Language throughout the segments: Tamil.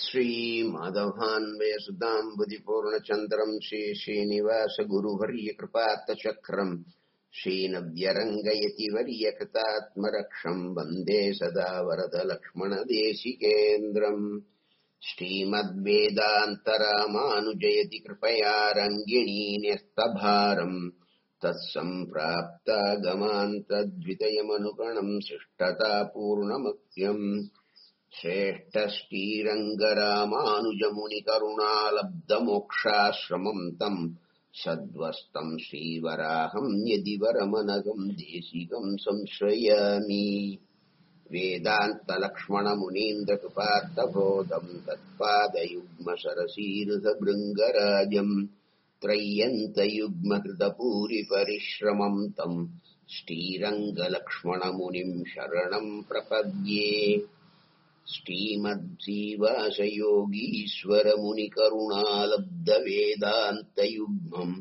श्रीमाधवान्वयसुताम् बुधिपूर्णचन्द्रम् श्रीश्रीनिवासगुरुवर्यकृपात्तचक्रम् श्रीनव्यरङ्गयति वर्यकृतात्मरक्षम् वन्दे सदा वरदलक्ष्मणदेशिकेन्द्रम् श्रीमद्वेदान्तरामानुजयति कृपया रङ्गिणीन्यस्तभारम् तत्सम्प्राप्तागमान्तद्वितयमनुगणम् शिष्टतापूर्णमक्त्यम् श्रेष्ठश्रीरङ्गरामानुजमुनिकरुणालब्धमोक्षाश्रमम् तम् सद्वस्तम् श्रीवराहम् यदि वरमनघम् देशिकम् संश्रयामि वेदान्तलक्ष्मणमुनीन्द्रकृपार्थबोधम् तत्पादयुग्मसरसीरुधभृङ्गराजम् त्रय्यन्तयुग्मकृतपूरिपरिश्रमम् तम् श्रीरङ्गलक्ष्मणमुनिम् शरणम् प्रपद्ये श्रीमद्जीवासयोगीश्वरमुनिकरुणालब्धवेदान्तयुग्मम्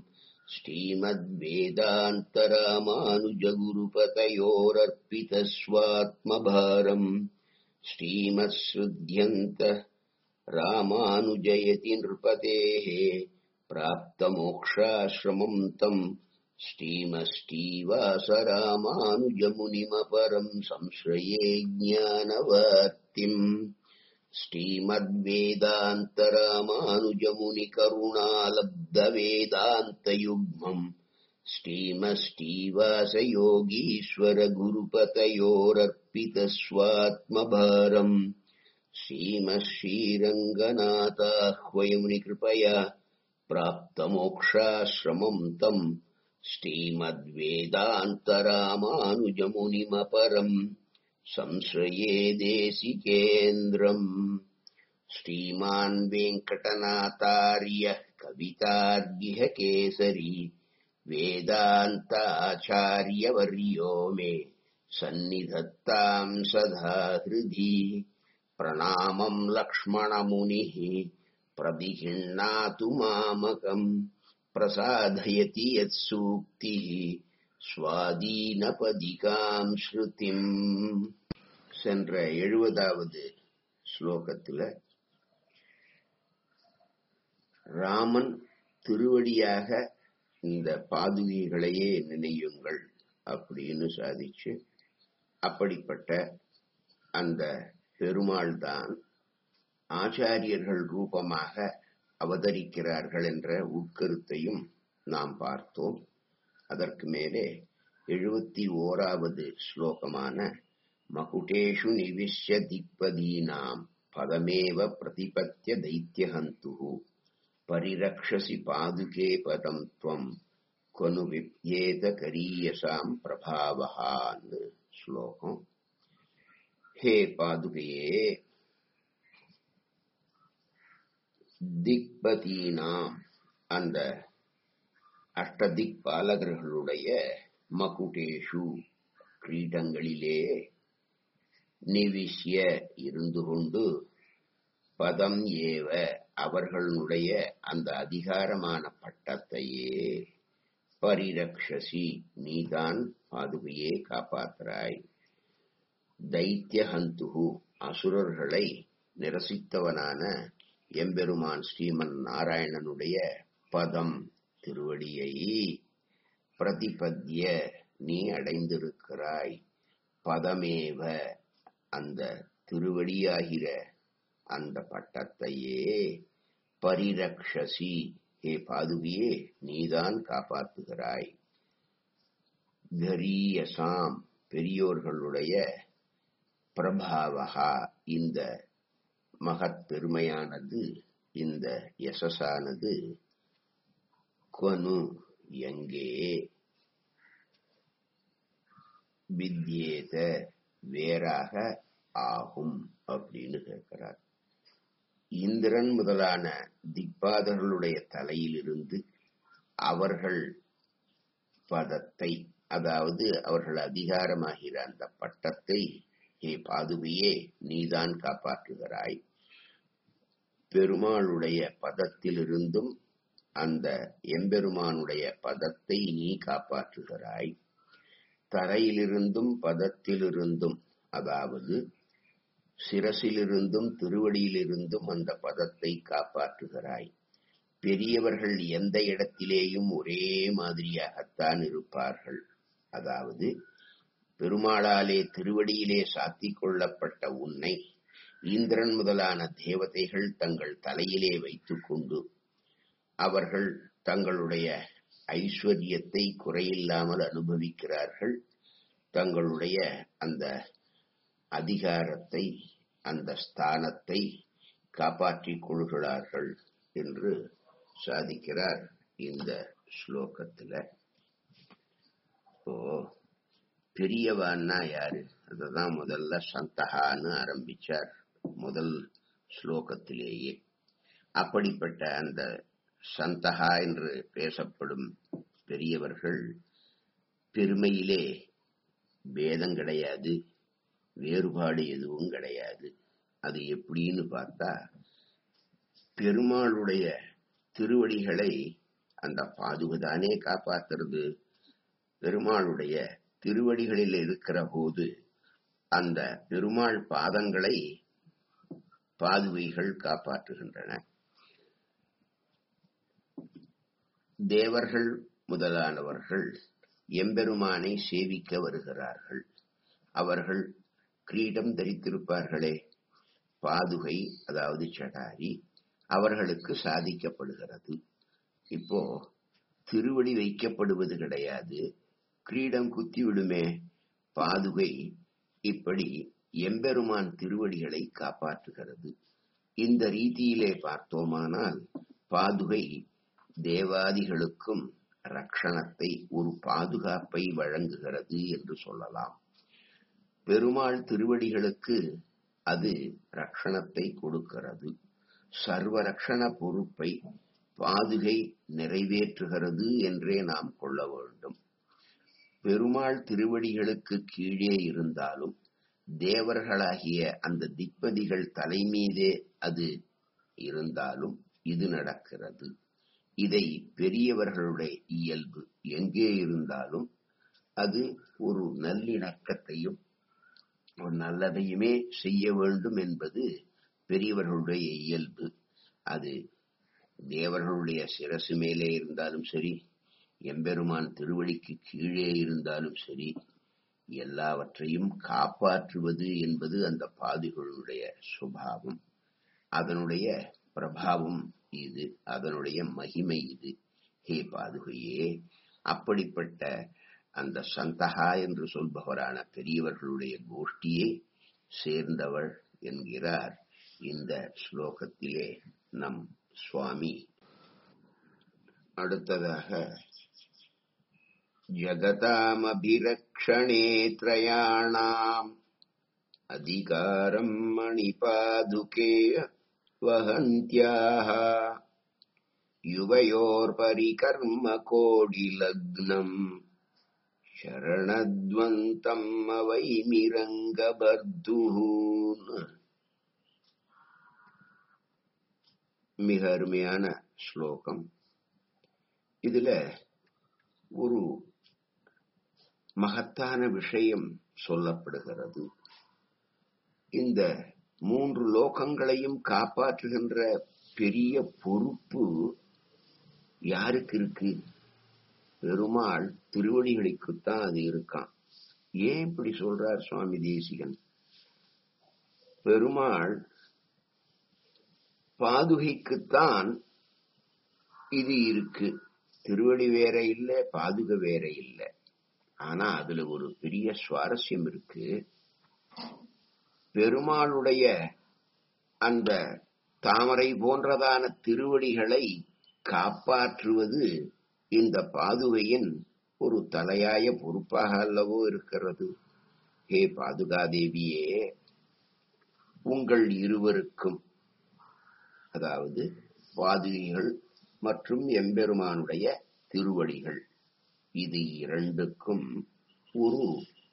श्रीमद्वेदान्तरामानुजगुरुपतयोरर्पितस्वात्मभारम् श्रीमत्सृध्यन्त रामानुजयति नृपतेः प्राप्तमोक्षाश्रमम् तम् श्रीमष्टीवासरामानुजमुनिमपरम् संश्रये ज्ञानवर्तिम् श्रीमद्वेदान्तरामानुजमुनिकरुणालब्धवेदान्तयुग्मम् श्रीमष्टीवासयोगीश्वरगुरुपतयोरर्पितस्वात्मभारम् श्रीमश्रीरङ्गनाथाह्वयमुनिकृपया प्राप्तमोक्षाश्रमम् तम् श्रीमद्वेदान्तरामानुजमुनिमपरम् संश्रये देशिकेन्द्रम् श्रीमान् वेङ्कटनाथार्य कवितार्गिह केसरी वेदान्ताचार्यवर्यो मे सन्निधत्ताम् सदा हृदि प्रणामम् लक्ष्मणमुनिः प्रतिगृह्णातु मामकम् प्रसादयति यत्सूक्तिः சுவாதீனபதிகாம் ஸ்ருதிம் சென்ற எழுபதாவது ஸ்லோகத்தில் ராமன் திருவடியாக இந்த பாதுகைகளையே நினையுங்கள் அப்படின்னு சாதிச்சு அப்படிப்பட்ட அந்த பெருமாள் தான் ஆச்சாரியர்கள் ரூபமாக அவதரிக்கிறார்கள் என்ற உட்கருத்தையும் நாம் பார்த்தோம் அதற்கு மேலே எழுபத்தி ஓராவது ஸ்லோகமான மகுடேஷு நிவிஷ்ய திக்பதீனாம் பதமேவ பிரதிபத்திய தைத்தியஹந்து பரிரக்ஷசி பாதுகே பதம் துவம் கொனு விப்யேத கரீயசாம் பிரபாவகான்னு ஸ்லோகம் ஹே பாதுகையே திக்பதீனாம் அந்த அஷ்டதிக் பாலகர்களுடைய மகுடேஷு கிரீடங்களிலே நிவிஷ்ய இருந்து கொண்டு பதம் ஏவ அவர்களுடைய அந்த அதிகாரமான பட்டத்தையே பரிரக்ஷசி நீதான் பாதுகையே காப்பாத்துறாய் தைத்தியஹந்துகு அசுரர்களை நிரசித்தவனான எம்பெருமான் ஸ்ரீமன் நாராயணனுடைய பதம் திருவடியை பிரதிபத்திய நீ அடைந்திருக்கிறாய் பதமேவ அந்த திருவடியாகிற அந்த பட்டத்தையே பரிரக்ஷசி ஹே பாதுகியே நீதான் காப்பாற்றுகிறாய் கரியசாம் பெரியோர்களுடைய பிரபாவகா இந்த மகத் பெருமையானது இந்த யசஸானது கொனு எங்கே வித்யேத வேறாக ஆகும் அப்படின்னு கேட்கிறார் இந்திரன் முதலான திக்பாதர்களுடைய தலையிலிருந்து அவர்கள் பதத்தை அதாவது அவர்கள் அதிகாரமாகிற அந்த பட்டத்தை ஹே பாதுகையே நீதான் காப்பாற்றுகிறாய் பெருமாளுடைய பதத்திலிருந்தும் அந்த எம்பெருமானுடைய பதத்தை நீ காப்பாற்றுகிறாய் தரையிலிருந்தும் பதத்திலிருந்தும் அதாவது சிரசிலிருந்தும் திருவடியிலிருந்தும் அந்த பதத்தை காப்பாற்றுகிறாய் பெரியவர்கள் எந்த இடத்திலேயும் ஒரே மாதிரியாகத்தான் இருப்பார்கள் அதாவது பெருமாளாலே திருவடியிலே சாத்திக் கொள்ளப்பட்ட உன்னை இந்திரன் முதலான தேவதைகள் தங்கள் தலையிலே வைத்துக் கொண்டு அவர்கள் தங்களுடைய ஐஸ்வர்யத்தை குறையில்லாமல் அனுபவிக்கிறார்கள் தங்களுடைய அந்த அதிகாரத்தை அந்த ஸ்தானத்தை காப்பாற்றிக் கொள்கிறார்கள் என்று சாதிக்கிறார் இந்த ஸ்லோகத்துல ஓ பெரியவான்னா யாரு அததான் முதல்ல சந்தகான்னு ஆரம்பிச்சார் முதல் ஸ்லோகத்திலேயே அப்படிப்பட்ட அந்த சந்தகா என்று பேசப்படும் பெரியவர்கள் பெருமையிலே பேதம் கிடையாது வேறுபாடு எதுவும் கிடையாது அது எப்படின்னு பார்த்தா பெருமாளுடைய திருவடிகளை அந்த பாதுகதானே காப்பாத்துறது பெருமாளுடைய திருவடிகளில் இருக்கிற போது அந்த பெருமாள் பாதங்களை பாதுகைகள் காப்பாற்றுகின்றன தேவர்கள் முதலானவர்கள் எம்பெருமானை சேவிக்க வருகிறார்கள் அவர்கள் கிரீடம் தரித்திருப்பார்களே பாதுகை அதாவது சடாரி அவர்களுக்கு சாதிக்கப்படுகிறது இப்போ திருவடி வைக்கப்படுவது கிடையாது கிரீடம் குத்தி விடுமே பாதுகை இப்படி எம்பெருமான் திருவடிகளை காப்பாற்றுகிறது இந்த ரீதியிலே பார்த்தோமானால் பாதுகை தேவாதிகளுக்கும் ரக்ஷணத்தை ஒரு பாதுகாப்பை வழங்குகிறது என்று சொல்லலாம் பெருமாள் திருவடிகளுக்கு அது ரக்ஷணத்தை கொடுக்கிறது சர்வ ரக்ஷண பொறுப்பை பாதுகை நிறைவேற்றுகிறது என்றே நாம் கொள்ள வேண்டும் பெருமாள் திருவடிகளுக்கு கீழே இருந்தாலும் தேவர்களாகிய அந்த திக்பதிகள் தலைமீதே அது இருந்தாலும் இது நடக்கிறது இதை பெரியவர்களுடைய இயல்பு எங்கே இருந்தாலும் அது ஒரு நல்லிணக்கத்தையும் ஒரு நல்லதையுமே செய்ய வேண்டும் என்பது பெரியவர்களுடைய இயல்பு அது தேவர்களுடைய சிரசு மேலே இருந்தாலும் சரி எம்பெருமான் திருவடிக்கு கீழே இருந்தாலும் சரி எல்லாவற்றையும் காப்பாற்றுவது என்பது அந்த பாதுகளுடைய சுபாவம் அதனுடைய பிரபாவம் இது அதனுடைய மகிமை இது ஹே பாதுகையே அப்படிப்பட்ட அந்த சந்தகா என்று சொல்பவரான பெரியவர்களுடைய கோஷ்டியை சேர்ந்தவள் என்கிறார் இந்த ஸ்லோகத்திலே நம் சுவாமி அடுத்ததாக जगतामभिरक्षणे त्रयाणाम् अधिकारम् मणिपादुके वहन्त्याः युवयोर्परिकर्मकोडिलग्नम् शरणद्वन्तम् अवैमिरङ्गबर्धुः மிக அருமையான ஸ்லோகம் இதுல ஒரு மகத்தான விஷயம் சொல்லப்படுகிறது இந்த மூன்று லோகங்களையும் காப்பாற்றுகின்ற பெரிய பொறுப்பு யாருக்கு இருக்கு பெருமாள் திருவடிகளுக்குத்தான் அது இருக்கான் ஏன் இப்படி சொல்றார் சுவாமி தேசிகன் பெருமாள் பாதுகைக்குத்தான் இது இருக்கு திருவடி வேற இல்ல பாதுகை வேற இல்லை ஆனா அதுல ஒரு பெரிய சுவாரஸ்யம் இருக்கு பெருமாளுடைய அந்த தாமரை போன்றதான திருவடிகளை காப்பாற்றுவது இந்த பாதுகையின் ஒரு தலையாய பொறுப்பாக அல்லவோ இருக்கிறது ஹே பாதுகாதேவியே உங்கள் இருவருக்கும் அதாவது பாதுகைகள் மற்றும் எம்பெருமானுடைய திருவடிகள் இது இரண்டுக்கும் ஒரு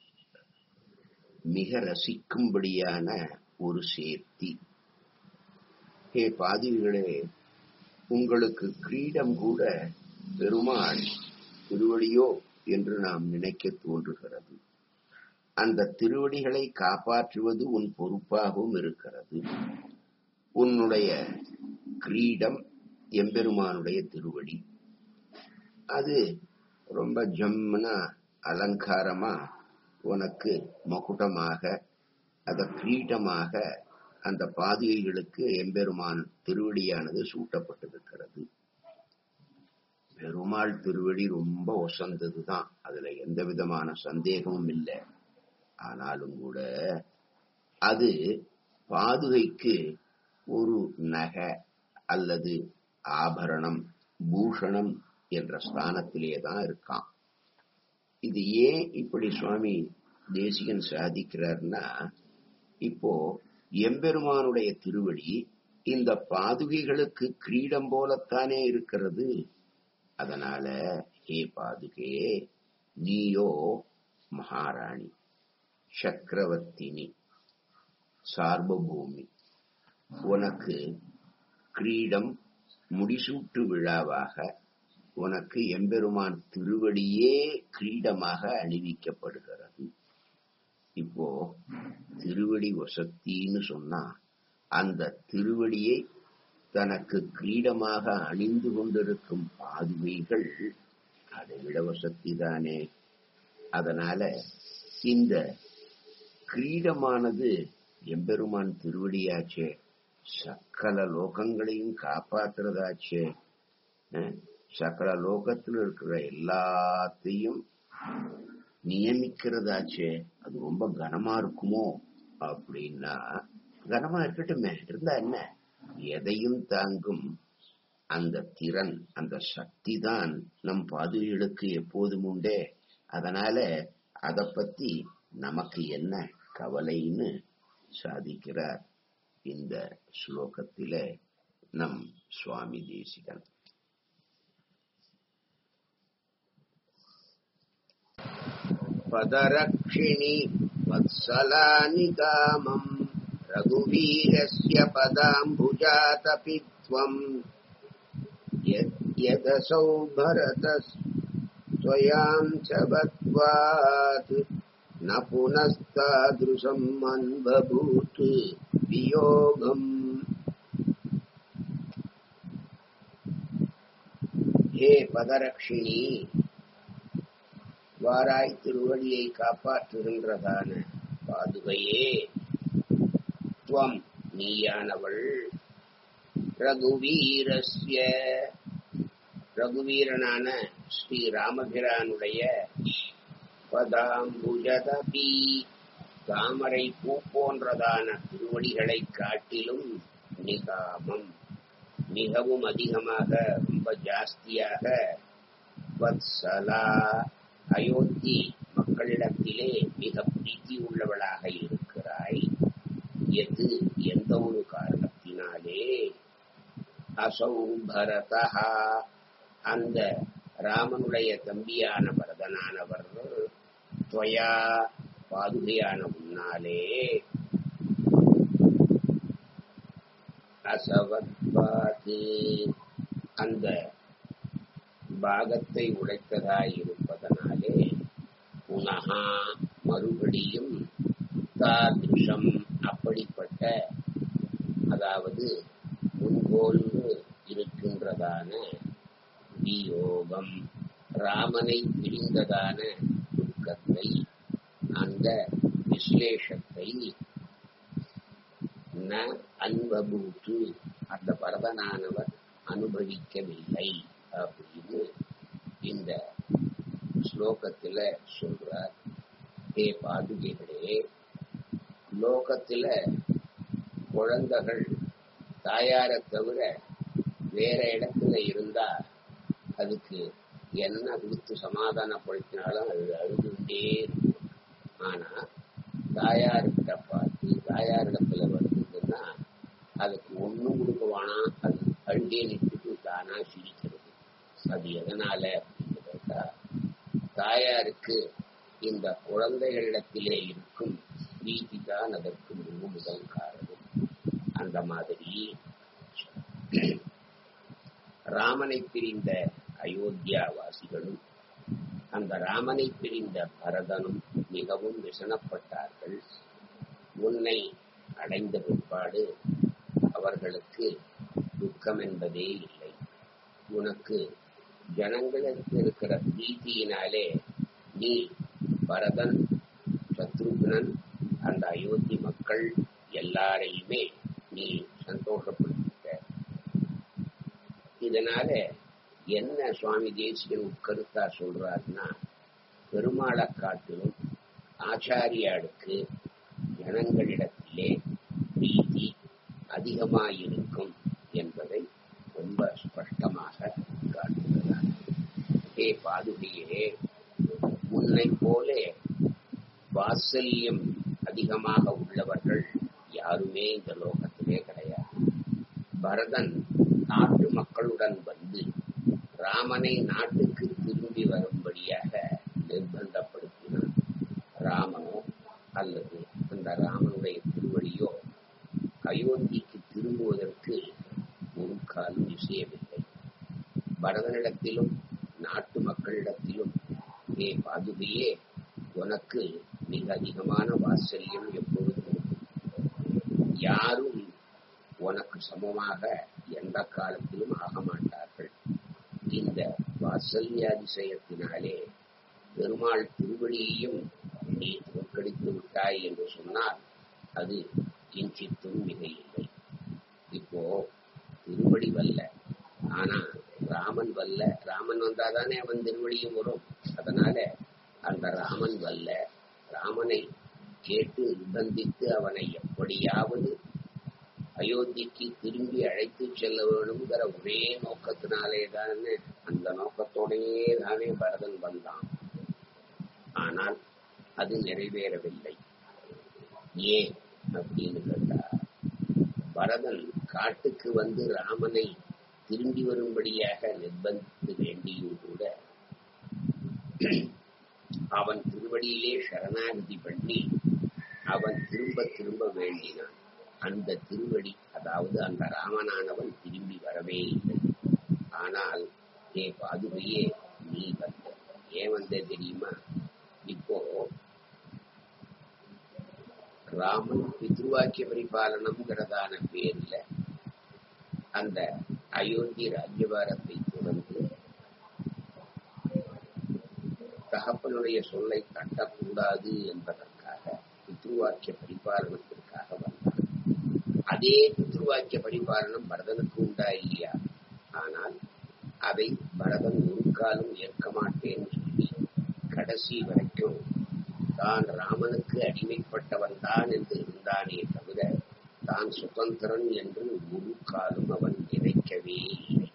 மிக ரசிக்கும்படியான ஒரு சேர்த்தி ஹே பாதிரிகளே உங்களுக்கு கிரீடம் கூட பெருமாள் திருவடியோ என்று நாம் நினைக்க தோன்றுகிறது அந்த திருவடிகளை காப்பாற்றுவது உன் பொறுப்பாகவும் இருக்கிறது உன்னுடைய கிரீடம் எம்பெருமானுடைய திருவடி அது ரொம்ப ஜம்முனா அலங்காரமா உனக்கு மகுடமாக அத கிரீடமாக அந்த பாதுகைகளுக்கு எம்பெருமான் திருவடியானது சூட்டப்பட்டிருக்கிறது பெருமாள் திருவடி ரொம்ப ஒசந்ததுதான் அதுல எந்த விதமான சந்தேகமும் இல்லை ஆனாலும் கூட அது பாதுகைக்கு ஒரு நகை அல்லது ஆபரணம் பூஷணம் என்ற ஸ்தானத்திலே தான் இருக்கான் இது ஏன் இப்படி சுவாமி தேசிகன் சாதிக்கிறார்னா இப்போ எம்பெருமானுடைய திருவடி இந்த பாதுகைகளுக்கு கிரீடம் போலத்தானே இருக்கிறது அதனால ஹே பாதுகே நீயோ மகாராணி சக்கரவர்த்தினி சார்பபூமி உனக்கு கிரீடம் முடிசூட்டு விழாவாக உனக்கு எம்பெருமான் திருவடியே கிரீடமாக அணிவிக்கப்படுகிறது இப்போ திருவடி வசத்தின்னு சொன்னா அந்த திருவடியை தனக்கு கிரீடமாக அணிந்து கொண்டிருக்கும் பாதுகைகள் அதை விட வசத்தி தானே அதனால இந்த கிரீடமானது எம்பெருமான் திருவடியாச்சே சக்கல லோகங்களையும் காப்பாத்துறதாச்சே சக்கல லோகத்தில் இருக்கிற எல்லாத்தையும் நியமிக்கிறதாச்சே அது ரொம்ப கனமா இருக்குமோ அப்படின்னா கனமா இருக்கட்டுமே இருந்தா என்ன எதையும் தாங்கும் அந்த திறன் அந்த சக்தி தான் நம் பாதுகளுக்கு எப்போதும் உண்டே அதனால அத பத்தி நமக்கு என்ன கவலைன்னு சாதிக்கிறார் இந்த ஸ்லோகத்தில நம் சுவாமி தேசிகன் पदरक्षिणि वत्सलानि कामम् रघुवीरस्य पदाम्बुजातपि त्वम् यद्यदसौ भरतः त्वयाम् च बद्ध्वात् न पुनस्तादृशम् अन्वभूत् वियोगम् हे पदरक्षिणी வாராய் திருவடியை காப்பாற்றுகின்றதான பாதுகையே துவம் நீயானவள் ரகுவீரஸ்ய ரகுவீரனான ஸ்ரீ ராமபிரானுடைய பதாம்புஜதபி தாமரை பூ போன்றதான திருவடிகளை காட்டிலும் நிகாமம் மிகவும் அதிகமாக ரொம்ப ஜாஸ்தியாக வத்சலா அயோத்தி மக்களிடத்திலே மிக பிரீத்தி உள்ளவளாக இருக்கிறாய் எது எந்த ஒரு காரணத்தினாலே அசௌ பரதா அந்த ராமனுடைய தம்பியான பரதனானவர் துவயா பாதுகையான முன்னாலே அசவத்பாது அந்த பாகத்தை உடைத்ததாய் இருப்பதனாலே புனகா மறுபடியும் தாதிருஷம் அப்படிப்பட்ட அதாவது முன்போன்று இருக்கின்றதான வியோகம் ராமனை பிரிந்ததான துக்கத்தை அந்த விஸ்லேஷத்தை ந அன்பபூத்து அந்த பரதனானவர் அனுபவிக்கவில்லை அப்படின்னு இந்த ஸ்லோகத்துல சொல்றார் ஹே பாதுகைகளே லோகத்துல குழந்தைகள் தாயாரை தவிர வேற இடத்துல இருந்தா அதுக்கு என்ன கொடுத்து சமாதானப்படுத்தினாலும் அது அழுதுண்டே இருக்கும் ஆனா தாயார்கிட்ட பார்த்து தாயாரிடத்துல வந்ததுன்னா அதுக்கு ஒண்ணும் கொடுக்க வேணாம் அது அழுகே நிறுத்திட்டு தானா சிரிக்கிறது அது எதனால அப்படின்னு கேட்டா தாயாருக்கு இந்த குழந்தைகளிடத்திலே இருக்கும் பிரீத்தி தான் அதற்கு முழு முதல் காரணம் அந்த மாதிரி ராமனை பிரிந்த அயோத்தியா வாசிகளும் அந்த ராமனை பிரிந்த பரதனும் மிகவும் விசனப்பட்டார்கள் உன்னை அடைந்த பிற்பாடு அவர்களுக்கு துக்கம் என்பதே இல்லை உனக்கு ஜனங்களுக்கு இருக்கிற பிரீத்தியினாலே நீ பரதன் சத்ருக்னன் அந்த அயோத்தி மக்கள் எல்லாரையுமே நீ சந்தோஷப்படுத்திட்ட இதனால என்ன சுவாமி தேசிகன் உட்கருத்தா சொல்றாருன்னா பெருமாளை காட்டிலும் ஆச்சாரியாளுக்கு ஜனங்களிடத்திலே பிரீத்தி அதிகமாயிருக்கும் என்பதை ரொம்ப ஸ்பஷ்டமாக காட்டுகிறார் ஹே பாதுகையே உன்னை போலே வாத்சல்யம் அதிகமாக உள்ளவர்கள் யாருமே இந்த லோகத்திலே கிடையாது பரதன் நாட்டு மக்களுடன் வந்து ராமனை நாட்டுக்கு திரும்பி வரும்படியாக நிர்பந்தப்படுத்தினான் ராமனோ அல்லது அந்த ராமனுடைய திருவடியோ அயோத்திக்கு திரும்புவதற்கு ஒரு காலம் விஷயமில்லை பரதனிடத்திலும் நாட்டு மக்களிடத்திலும் ஏ பாதுகையே உனக்கு மிக அதிகமான வாத்சல்யம் எப்பொழுதும் யாரும் உனக்கு சமமாக எந்த காலத்திலும் ஆக மாட்டார்கள் இந்த வாத்சல்யாதிசயத்தினாலே பெருமாள் திருவடியையும் நீ தோற்கடித்து விட்டாய் என்று சொன்னால் அது கிஞ்சித்தும் மிக இல்லை இப்போ திருவடி வல்ல ஆனா ராமன் வல்ல ராமன் வந்தாதானே அவன் திருவடியும் வரும் அதனால அந்த ராமன் வல்ல ராமனை கேட்டு நிர்பந்தித்து அவனை எப்படியாவது அயோத்திக்கு திரும்பி அழைத்து செல்ல வேணுங்கிற ஒரே நோக்கத்தினாலே தானே அந்த நோக்கத்தோடையே தானே பரதன் வந்தான் ஆனால் அது நிறைவேறவில்லை ஏன் அப்படின்னு கேட்டா பரதன் காட்டுக்கு வந்து ராமனை திரும்பி வரும்படியாக நிர்பந்தித்து வேண்டியும் கூட அவன் திருவடியிலே சரணாகதி பண்ணி அவன் திரும்ப திரும்ப வேண்டினான் அந்த திருவடி அதாவது அந்த ராமனானவன் திரும்பி வரவே இல்லை ஆனால் ஏ பாதுகையே நீ வந்த ஏன் வந்த தெரியுமா இப்போ ராமன் பித்ருவாக்கிய பரிபாலனம்ங்கிறதான பேர்ல அந்த அயோத்தி ராஜ்யபாரத்தை தொடர்ந்து தகப்பனுடைய சொல்லை தட்டக்கூடாது என்பதற்காக பித்ருவாக்கிய பரிபாலனத்திற்காக வந்தான் அதே பித்ருவாக்கிய பரிபாலனம் பரதனுக்கு உண்டா இல்லையா ஆனால் அதை பரதன் ஒரு காலம் ஏற்க மாட்டேன்னு சொல்லி கடைசி வரைக்கும் தான் ராமனுக்கு அடிமைப்பட்டவன் தான் என்று இருந்தானே தவிர தான் சுதந்திரன் என்று ஒரு காலம் அவன் நினைக்கவே இல்லை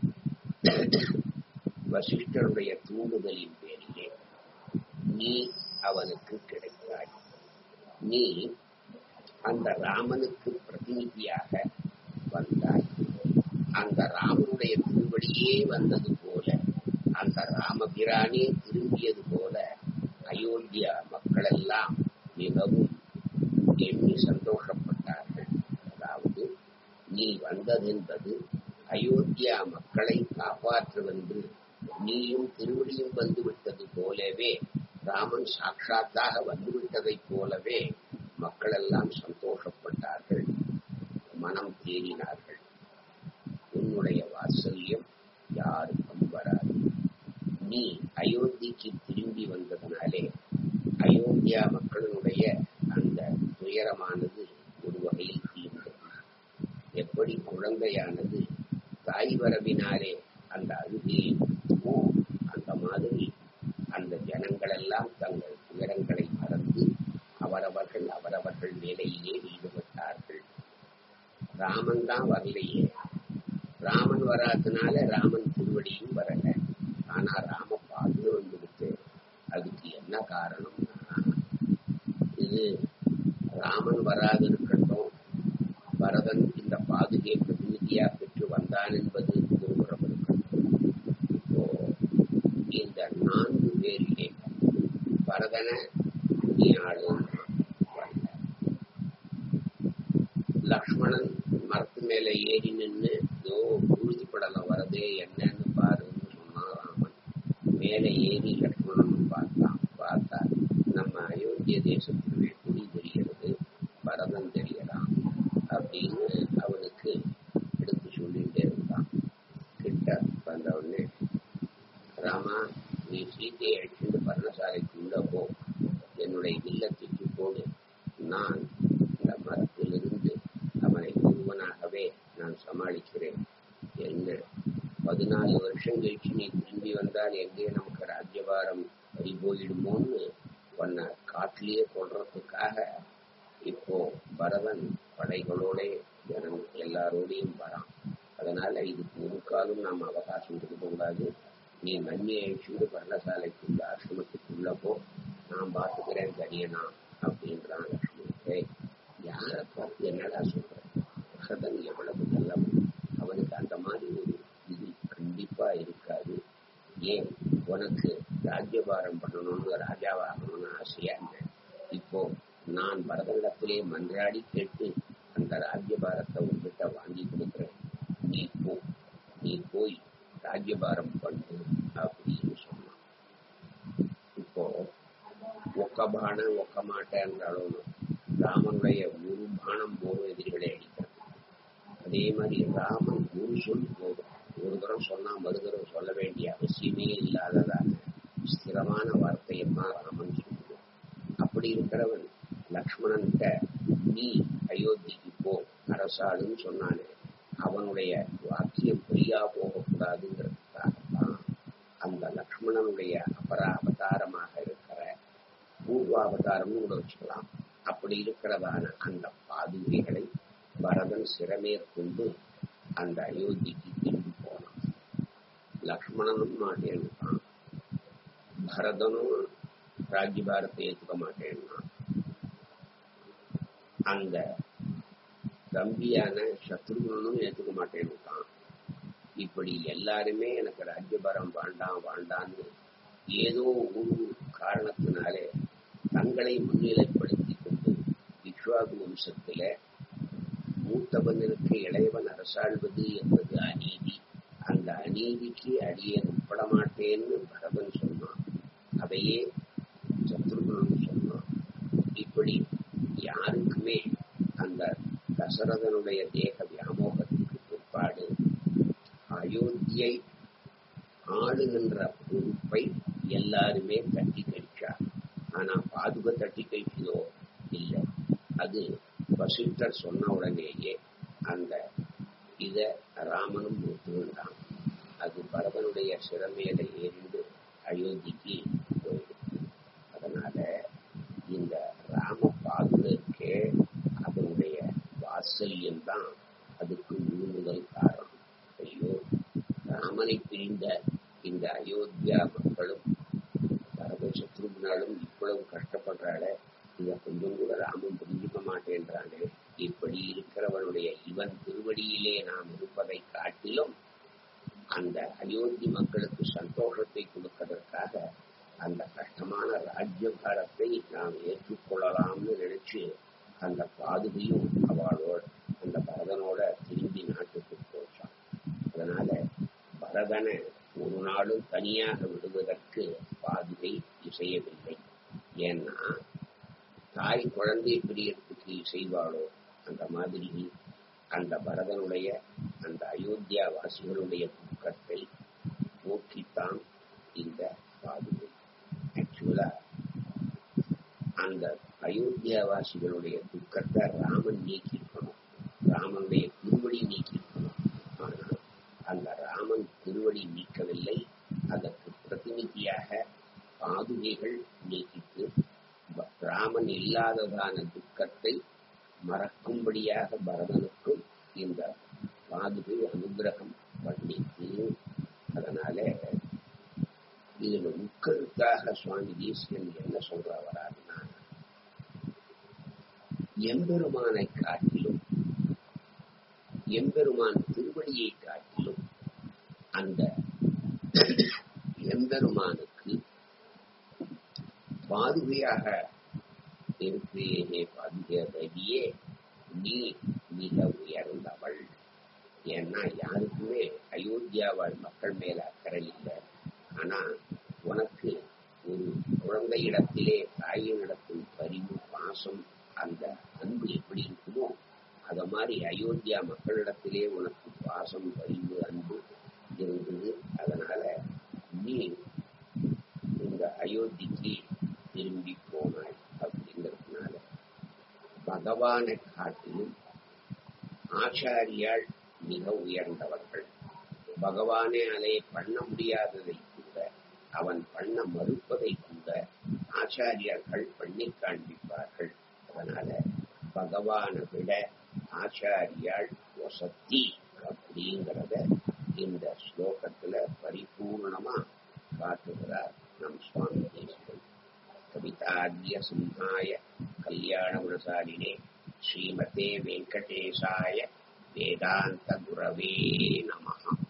வசிஷ்டருடைய தூண்டுதலின் பேரிலே நீ அவனுக்கு கிடைத்தாய் நீ அந்த ராமனுக்கு பிரதிநிதியாக வந்தாய் அந்த ராமனுடைய திருவடியே வந்தது போல அந்த ராமபிரானே திரும்பியது போல அயோத்தியா மக்களெல்லாம் மிகவும் எண்ணி சந்தோஷப்பட்டார்கள் அதாவது நீ வந்ததென்பது அயோத்தியா மக்களை காப்பாற்றுவென்று நீயும் திருவடியும் வந்துவிட்டது போலவே ராமன் சாட்சாத்தாக வந்துவிட்டதைப் போலவே மக்களெல்லாம் சந்தோஷப்பட்டார்கள் மனம் தேறினார்கள் உன்னுடைய வாத்சல்யம் யாருக்கும் வராது நீ அயோத்திக்கு திரும்பி வந்ததனாலே அயோத்தியா மக்களினுடைய அந்த துயரமானது ஒரு வகையில் தீர்ந்தது எப்படி குழந்தையானது தாய் வரவினாலே அந்த அழுகையை நிறுத்துமோ அந்த மாதிரி அந்த ஜனங்கள் எல்லாம் தங்கள் துயரங்களை மறந்து அவரவர்கள் அவரவர்கள் வேலையிலே ஈடுபட்டார்கள் ராமன் தான் வரலையே ராமன் வராதனால ராமன் திருவடியும் வரல ஆனா ராம பாட்டு வந்துடுச்சு அதுக்கு என்ன காரணம்னா இது ராமன் வராது இருக்கட்டும் பரதன் இந்த பாதுகை பிரதிநிதியா பெற்று வந்தான் என்பது ஒருபுறம் இருக்கட்டும் இப்போ இந்த நான்கு பேரிலே பரதனை நீ ஆளு வரல லக்ஷ்மணன் மரத்து மேல ஏறி நின்று இதோ உறுதி படலம் வரதே என்னன்னு பாருன்னு சொன்னான் ராமன் மேல ஏறி லக்ஷ்மணன் பார்த்தான் பார்த்தா நம்ம நீ சீதையை அழைச்சிட்டு பர்ணசாலைக்கு உள்ள போ என்னுடைய வில்ல தூக்கி போடு நான் இந்த மரத்திலிருந்து அவனை ஒருவனாகவே நான் சமாளிக்கிறேன் என்ன பதினாலு வருஷம் கழிச்சு நீ திரும்பி வந்தால் எங்கே நமக்கு ராஜ்யபாரம் பறி போயிடுமோன்னு உன்னை காட்டிலேயே கொள்றதுக்காக இப்போ பரதன் படைகளோட ஜனம் எல்லாரோடையும் வரான் அதனால இதுக்கு ஒரு காலம் நாம் அவகாசம் கொடுக்க கூடாது நீ நன்மையை அழிச்சுட்டு பர்ணசாலைக்குள்ள ஆசிரமத்துக்குள்ள போ நான் பார்த்துக்கிறேன் தனியனா அப்படின்றான் லட்சுமி யாரை பார்த்து என்னடா சொல்றேன் பரதன் எவ்வளவு நல்லவன் அவனுக்கு அந்த மாதிரி ஒரு இது கண்டிப்பா இருக்காது ஏன் உனக்கு ராஜ்யபாரம் பண்ணணும்னு ராஜாவாகணும்னு ஆசையா இருந்தேன் இப்போ நான் பரதனிடத்திலே மன்றாடி கேட்டு அந்த ராஜ்யபாரத்தை உங்ககிட்ட வாங்கி கொடுக்குறேன் நீ போ நீ போய் ராஜ்யபாரம் பண்ணு அப்படின்னு சொன்னான் இப்போ ஒக்க பானம் ஒக்க மாட்டேன்றாலும் ராமனுடைய ஒரு பானம் போதும் எதிரிகளை அடிக்கிறது அதே மாதிரி ராமன் ஒரு சொல் போதும் ஒரு தரம் சொன்னா மறுதரம் சொல்ல வேண்டிய அவசியமே இல்லாததான ஸ்திரமான வார்த்தையெல்லாம் ராமன் சொல்லுவான் அப்படி இருக்கிறவன் லக்ஷ்மணன்கிட்ட நீ அயோத்திக்கு போ அரசாளுன்னு சொன்னானே அவனுடைய வாக்கியம் பொய்யா போகக்கூடாதுங்கிறதுக்காகத்தான் அந்த லக்ஷ்மணனுடைய அபரா அவதாரமாக இருக்கிற பூர்வாவதாரம்னு கூட வச்சுக்கலாம் அப்படி இருக்கிறதான அந்த பாதுகைகளை பரதன் சிறமேற்கொண்டு அந்த அயோத்திக்கு திரும்பி போனான் லக்ஷ்மணனும் மாட்டேன்னுட்டான் பரதனும் ராஜ்யபாரத்தை ஏற்றுக்க மாட்டேன்னா அந்த தம்பியான சத்ருகனும் ஏற்றுக்க மாட்டேன்னுட்டான் இப்படி எல்லாருமே எனக்கு ராஜ்யபாரம் வேண்டாம் வேண்டான்னு ஏதோ ஒரு காரணத்தினாலே தங்களை முன்னிலைப்படுத்திக் கொண்டு விஸ்வாகு வம்சத்தில மூத்தவனுக்கு இளையவன் அரசாள்வது என்பது அநீதி அந்த அநீதிக்கு அடியேன் உட்பட மாட்டேன்னு பரதன் சொன்னான் அதையே சத்ருகுணன் சொன்னான் இப்படி யாருக்குமே அந்த தசரதனுடைய தேக வியாமோகத்துக்கு பிற்பாடு அயோத்தியை ஆளுகின்ற பொறுப்பை எல்லாருமே தட்டி கழிச்சார் ஆனா பாதுக தட்டி கழிச்சதோ இல்லை அது வசிஷ்டர் சொன்ன உடனேயே அந்த இத ராமனும் ஒத்துக்கிட்டான் அது பரதனுடைய சிறமேல ஏறிண்டு அயோத்திக்கு போயிடுச்சு அதனால இந்த ராம பாதுகே அதனுடைய வாத்சல்யம் தான் அதுக்கு முழு முதல் காரணம் ஐயோ ராமனை பிரிந்த இந்த அயோத்தியா மக்களும் பரத சத்ருகுனாலும் இவ்வளவு கஷ்டப்படுறாளே இதை கொஞ்சம் கூட ராமன் புரிஞ்சுக்க மாட்டேன்றானே இப்படி இருக்கிறவனுடைய இவன் திருவடியிலே நாம் இருப்பதை காட்டிலும் அந்த அயோத்தி மக்களுக்கு சந்தோஷத்தை கொடுப்பதற்காக அந்த கஷ்டமான ராஜ்யபாரத்தை நாம் ஏற்றுக்கொள்ளலாம்னு நினைச்சு அந்த பாதுகையும் அவளோட அந்த பரதனோட திரும்பி நாட்டுக்கு போச்சான் அதனால பரதனை ஒரு நாளும் தனியாக விடுவதற்கு பாதுகை இசையவில்லை ஏன்னா தாய் குழந்தை பிரியத்துக்கு இசைவாளோ அந்த மாதிரி அந்த பரதனுடைய அந்த அயோத்தியா வாசிகளுடைய துக்கத்தை போக்கித்தான் இந்த பாதுகை ஆக்சுவலா அந்த அயோத்தியா வாசிகளுடைய துக்கத்தை ராமன் நீக்கியிருக்கணும் ராமனுடைய திருவடி நீக்கியிருக்கணும் ஆனால் அந்த ராமன் திருவடி நீக்கவில்லை அதற்கு பிரதிநிதியாக பாதுகைகள் நீக்கிட்டு ராமன் இல்லாததான துக்கத்தை மறக்கும்படியாக பரதனுக்கும் இந்த பாதுகை அனுகிரகம் பண்ணிட்டு அதனால இதுல உட்கருத்தாக சுவாமி தேசியன் என்ன சொல்ற வராதுன்னா எம்பெருமானை காட்டிலும் எம்பெருமான் திருவடியை காட்டிலும் அந்த எம்பெருமானுக்கு பாதுகையாக இருப்பேனே பாதுகையே நீ மிக உயர்ந்தவள் ஏன்னா யாருக்குமே அயோத்தியா வாழ் மக்கள் மேல அக்கறை இல்லை ஆனா உனக்கு ஒரு குழந்தையிடத்திலே தாயினிடத்தில் பரிவு பாசம் அந்த அன்பு எப்படி இருக்குமோ அத மாதிரி அயோத்தியா மக்களிடத்திலே உனக்கு பாசம் பரிவு அன்பு இருந்தது அதனால நீ அயோத்திக்கு திரும்பி போனாள் அப்படிங்கிறதுனால பகவானை காட்டிலும் ஆச்சாரியால் மிக உயர்ந்தவர்கள் பகவானே அதை பண்ண முடியாததை கூட அவன் பண்ண மறுப்பதை கூட ஆச்சாரியர்கள் பண்ணி காண்பிப்பார்கள் அதனால பகவானை விட ஆச்சாரியால் வசத்தி அப்படிங்கிறத இந்த ஸ்லோகத்துல பரிபூர்ணமா காட்டுகிறார் நம் சுவாமி தேசிகன் கவிதாத்ய சிம்ஹாய கல்யாண குணசாலினே ஸ்ரீமதே வெங்கடேசாய வேதாந்த குரவே நமஹ